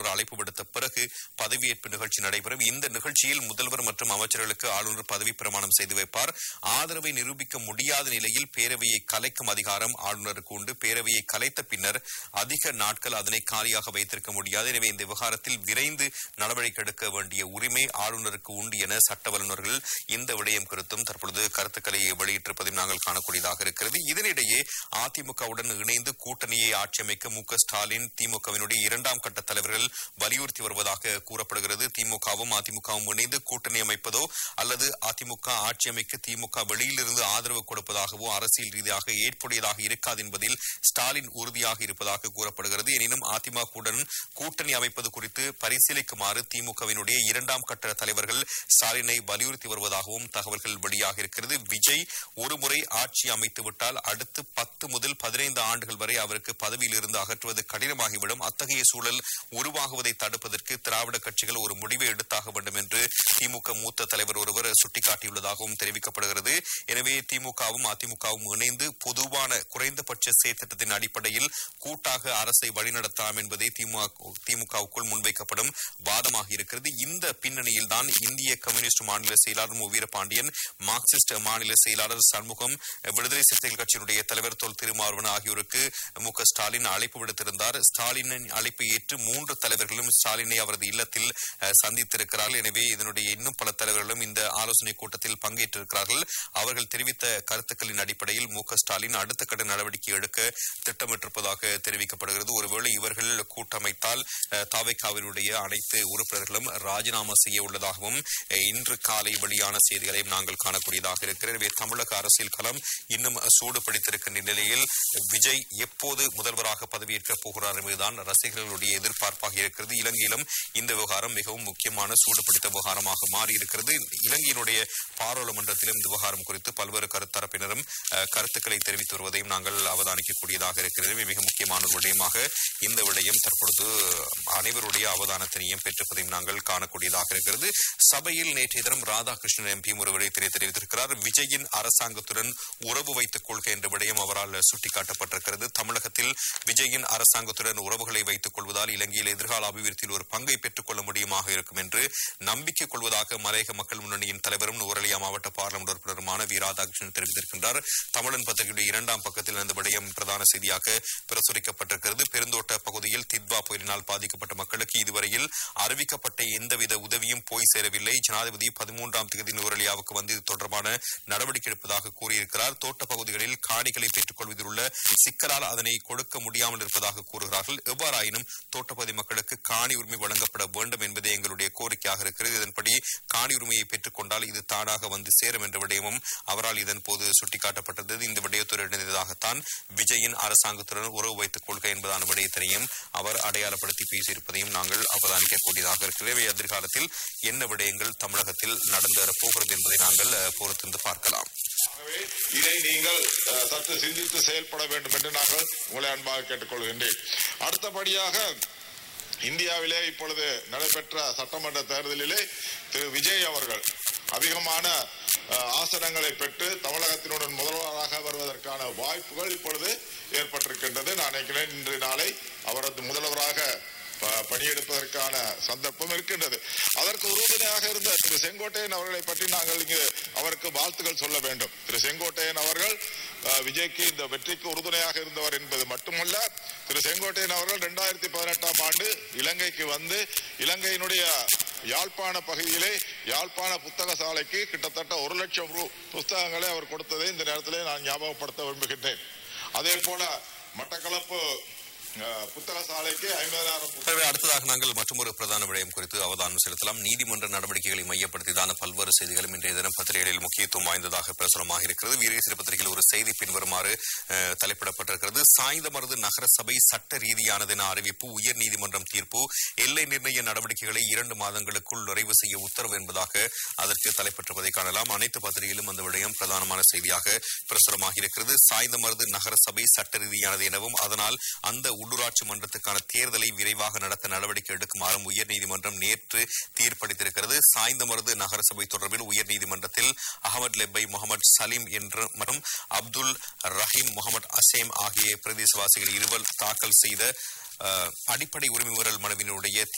முதல்வர் அழைப்பு விடுத்த பிறகு பதவியேற்பு நிகழ்ச்சி நடைபெறும் இந்த நிகழ்ச்சியில் முதல்வர் மற்றும் அமைச்சர்களுக்கு ஆளுநர் பதவி பிரமாணம் செய்து வைப்பார் ஆதரவை நிரூபிக்க முடியாத நிலையில் பேரவையை கலைக்கும் அதிகாரம் ஆளுநருக்கு உண்டு பேரவையை கலைத்த பின்னர் அதிக நாட்கள் அதனை காலியாக வைத்திருக்க முடியாது எனவே இந்த விவகாரத்தில் விரைந்து நடவடிக்கை எடுக்க வேண்டிய உரிமை ஆளுநருக்கு உண்டு என சட்ட வல்லுநர்கள் இந்த விடயம் குறித்தும் தற்பொழுது கருத்துக்களை வெளியிட்டிருப்பதையும் நாங்கள் காணக்கூடியதாக இருக்கிறது இதனிடையே அதிமுகவுடன் இணைந்து கூட்டணியை ஆட்சி அமைக்க மு க ஸ்டாலின் திமுகவினுடைய இரண்டாம் கட்ட தலைவர்கள் வலியுறுத்தி வருவதாக கூறப்படுகிறது திமுகவும் அதிமுகவும் இணைந்து கூட்டணி அமைப்பதோ அல்லது அதிமுக ஆட்சி அமைக்க திமுக வெளியிலிருந்து ஆதரவு கொடுப்பதாகவோ அரசியல் ரீதியாக ஏற்புடையதாக இருக்காது என்பதில் ஸ்டாலின் உறுதியாக இருப்பதாக கூறப்படுகிறது எனினும் அதிமுகவுடன் கூட்டணி அமைப்பது குறித்து பரிசீலிக்குமாறு திமுகவினுடைய இரண்டாம் கட்ட தலைவர்கள் ஸ்டாலினை வலியுறுத்தி வருவதாகவும் தகவல்கள் வெளியாக இருக்கிறது விஜய் ஒருமுறை ஆட்சி அமைத்துவிட்டால் அடுத்து பத்து முதல் பதினைந்து ஆண்டுகள் வரை அவருக்கு பதவியில் இருந்து அகற்றுவது கடினமாகிவிடும் அத்தகைய சூழல் உருவாகுவதை தடுப்பதற்கு திராவிட கட்சிகள் ஒரு முடிவை எடுத்தாக வேண்டும் என்று திமுக மூத்த தலைவர் ஒருவர் சுட்டிக்காட்டியுள்ளதாகவும் தெரிவிக்கப்படுகிறது எனவே திமுகவும் அதிமுகவும் இணைந்து பொதுவான குறைந்தபட்ச செயற்திட்டத்தின் அடிப்படையில் கூட்டாக அரசை வழிநடத்தலாம் என்பதே திமுக திமுகவுக்குள் முன்வைக்கப்படும் வாதமாக இருக்கிறது இந்த பின்னணியில் தான் இந்திய கம்யூனிஸ்ட் மாநில செயலாளர் மு வீரபாண்டியன் மார்க்சிஸ்ட் மாநில செயலாளர் சண்முகம் விடுதலை சிறுத்தைகள் கட்சியினுடைய தலைவர் தொல் திருமாவளவன் ஆகியோருக்கு மு க ஸ்டாலின் அழைப்பு விடுத்திருந்தார் ஸ்டாலினின் அழைப்பை ஏற்று மூன்று தலைவர்களும் ஸ்டாலினை அவரது இல்லத்தில் அஹ், சந்தித்திருக்கிறார்கள் எனவே இதனுடைய இன்னும் பல தலைவர்களும் இந்த ஆலோசனை கூட்டத்தில் பங்கேற்றிருக்கிறார்கள் அவர்கள் தெரிவித்த கருத்துக்களின் அடிப்படையில் மு க ஸ்டாலின் அடுத்த கட்ட நடவடிக்கை எடுக்க திட்டமிட்டிருப்பதாக தெரிவிக்கப்படுகிறது ஒருவேளை இவர்கள் கூட்டமைத்தால் அஹ், தாவேக்காவினுடைய அனைத்து உறுப்பினர்களும் ராஜினாமா செய்ய உள்ளதாகவும் அஹ், இன்று காலை வெளியான செய்திகளையும் நாங்கள் காணக்கூடியதாக இருக்கிறது எனவே தமிழக அரசியல் களம் இன்னும் சூடு பிடித்திருக்கின்ற நிலையில் விஜய் எப்போது முதல்வராக பதவியேற்கப் போகிறார் என்பதுதான் ரசிகர்களுடைய எதிர்பார்ப்பாக இருக்கிறது இலங்கையிலும் இந்த விவகாரம் மிகவும் முக்கியமான சூடு பிடித்த விவகாரமாக மாறியிருக்கிறது இலங்கையினுடைய பாராளுமன்றத்திலும் இந்த விவகாரம் குறித்து பல்வேறு கருத்தரப்பினரும் அஹ், கருத்துக்களை தெரிவித்து வருவதையும் நாங்கள் அவதானிக்கக்கூடியதாக இருக்கிறது எனவே மிக முக்கியமான ஒரு விடயமாக இந்த விடயம் தற்பொழுது அனைவருடைய அவதானத்தினையும் பெற்றிருப்பதையும் நாங்கள் காணக்கூடியதாக இருக்கிறது சபையில் நேற்றைய தினம் ராதாகிருஷ்ணன் எம்பி ஒரு விடயத்தினை தெரிவித்திருக்கிறார் விஜயின் அரசாங்கத்துடன் உறவு வைத்துக் கொள்க என்ற விடயம் அவரால் சுட்டிக்காட்டப்பட்டிருக்கிறது தமிழகத்தில் விஜயின் அரசாங்கத்துடன் உறவுகளை வைத்துக் கொள்வதால் இலங்கையில் எதிர்கால அபிவிருத்தியில் ஒரு பங்கை பெற்றுக் கொள்ள முடியுமாக இருக்கும் என்று நம்பிக்கை கொள்வதாக மலையக மக்கள் முன்னணியின் தலைவரும் நுவரலியா மாவட்ட பார்லமெண்ட் உறுப்பினருமான வி ராதாகிருஷ்ணன் தெரிவித்திருக்கின்றார் தமிழன் பத்திரிகையுடைய இரண்டாம் பக்கத்தில் இந்த விடயம் பிரதான செய்தியாக பிரசுரிக்கப்பட்டிருக்கிறது பெருந்தோட்ட பகுதியில் தித்வா புயலினால் பாதிக்கப்பட்ட மக்களுக்கு இதுவரையில் அறிவிக்கப்பட்ட எந்தவித உதவியும் போய் சேரவில்லை ஜனாதிபதி பதிமூன்றாம் தேதி நுவரலியாவுக்கு வந்து இது தொடர்பான நடவடிக்கை எடுப்பதாக கூறியிருக்கிறார் தோட்ட பகுதிகளில் காணிகளை பெற்றுக் கொள்வதில் உள்ள சிக்கலால் அதனை கொடுக்க முடியாமல் இருப்பதாக கூறுகிறார்கள் எவ்வாறாயினும் தோட்டப்பகுதி மக்களுக்கு காணி உரிமை வழங்கப்பட வேண்டும் என்பதே எங்களுடைய கோரிக்கையாக இருக்கிறது இதன்படி காணி உரிமையை பெற்றுக் கொண்டால் இது தானாக வந்து சேரும் என்ற விடயமும் அவரால் இதன் போது சுட்டிக்காட்டப்பட்டது இந்த விடயத்துடன் இணைந்ததாகத்தான் விஜயின் அரசாங்கத்துடன் உறவு வைத்துக் கொள்க என்பதான விடயத்தினையும் அவர் அடையாளப்படுத்தி பேசியிருப்பதையும் நாங்கள் அவதானிக்கக்கூடியதாக இருக்கிறது எதிர்காலத்தில் என்ன விடயங்கள் தமிழகத்தில் நடந்தேறப் போகிறது என்பதை நாங்கள் அஹ், பொறுத்திருந்து பார்க்கலாம் ஆகவே இதை நீங்கள் அஹ், சற்று சிந்தித்து செயல்பட வேண்டும் என்று நாங்கள் உங்களை அன்பாக கேட்டுக்கொள்கின்றேன் அடுத்தபடியாக இந்தியாவிலே இப்பொழுது நடைபெற்ற சட்டமன்ற தேர்தலிலே திரு விஜய் அவர்கள் அதிகமான அஹ், ஆசனங்களை பெற்று தமிழகத்தினுடன் முதல்வராக வருவதற்கான வாய்ப்புகள் இப்பொழுது ஏற்பட்டிருக்கின்றது நான் நினைக்கிறேன் இன்று நாளை அவரது முதல்வராக ப- பணியெடுப்பதற்கான சந்தர்ப்பம் இருக்கின்றது அதற்கு உறுதுணையாக இருந்த திரு செங்கோட்டையன் அவர்களை பற்றி நாங்கள் இங்கு அவருக்கு வாழ்த்துக்கள் சொல்ல வேண்டும் திரு செங்கோட்டையன் அவர்கள் அஹ், விஜய்க்கு இந்த வெற்றிக்கு உறுதுணையாக இருந்தவர் என்பது மட்டுமல்ல திரு செங்கோட்டையன் அவர்கள் இரண்டாயிரத்தி பதினெட்டாம் ஆண்டு இலங்கைக்கு வந்து இலங்கையினுடைய யாழ்ப்பாண பகுதியிலே யாழ்ப்பாண புத்தக சாலைக்கு கிட்டத்தட்ட ஒரு லட்சம் ரூ புத்தகங்களை அவர் கொடுத்ததை இந்த நேரத்திலே நான் ஞாபகப்படுத்த விரும்புகின்றேன் அதே போல மட்டக்களப்பு அஹ், புத்தக சாலைக்கு ஐம்பதாயிரம் புத்தக எனவே அடுத்ததாக நாங்கள் மற்றொரு பிரதான விடயம் குறித்து அவதானம் செலுத்தலாம் நீதிமன்ற நடவடிக்கைகளை மையப்படுத்திதான பல்வேறு செய்திகளும் இன்றைய தினம் பத்திரிகைகளில் முக்கியத்துவம் வாய்ந்ததாக பிரசுரமாக இருக்கிறது வீரேசிற பத்திரிகையில் ஒரு செய்தி பின்வருமாறு அஹ், தலைப்பிடப்பட்டிருக்கிறது சாய்ந்தமருது நகர சபை சட்ட ரீதியானது என அறிவிப்பு உயர் நீதிமன்றம் தீர்ப்பு எல்லை நிர்ணய நடவடிக்கைகளை இரண்டு மாதங்களுக்குள் நிறைவு செய்ய உத்தரவு என்பதாக அதற்கு தலைப்பட்டிருப்பதை காணலாம் அனைத்து பத்திரிகையிலும் அந்த விடயம் பிரதானமான செய்தியாக பிரசுரமாக இருக்கிறது சாய்ந்தமருது நகர சபை சட்ட ரீதியானது எனவும் அதனால் அந்த உள்ளூராட்சி மன்றத்துக்கான தேர்தலை விரைவாக நடத்த நடவடிக்கை எடுக்குமாறும் உயர்நீதிமன்றம் நேற்று தீர்ப்பளித்திருக்கிறது சாய்ந்தமருது நகரசபை தொடர்பில் உயர்நீதிமன்றத்தில் அகமது லெப்பை முகமது சலீம் என்று மற்றும் அப்துல் ரஹீம் முகமது அசேம் ஆகிய பிரதேசவாசிகள் இருவர் தாக்கல் செய்த அஹ், அடிப்படை உரிமை மீறல் மனுவினுடைய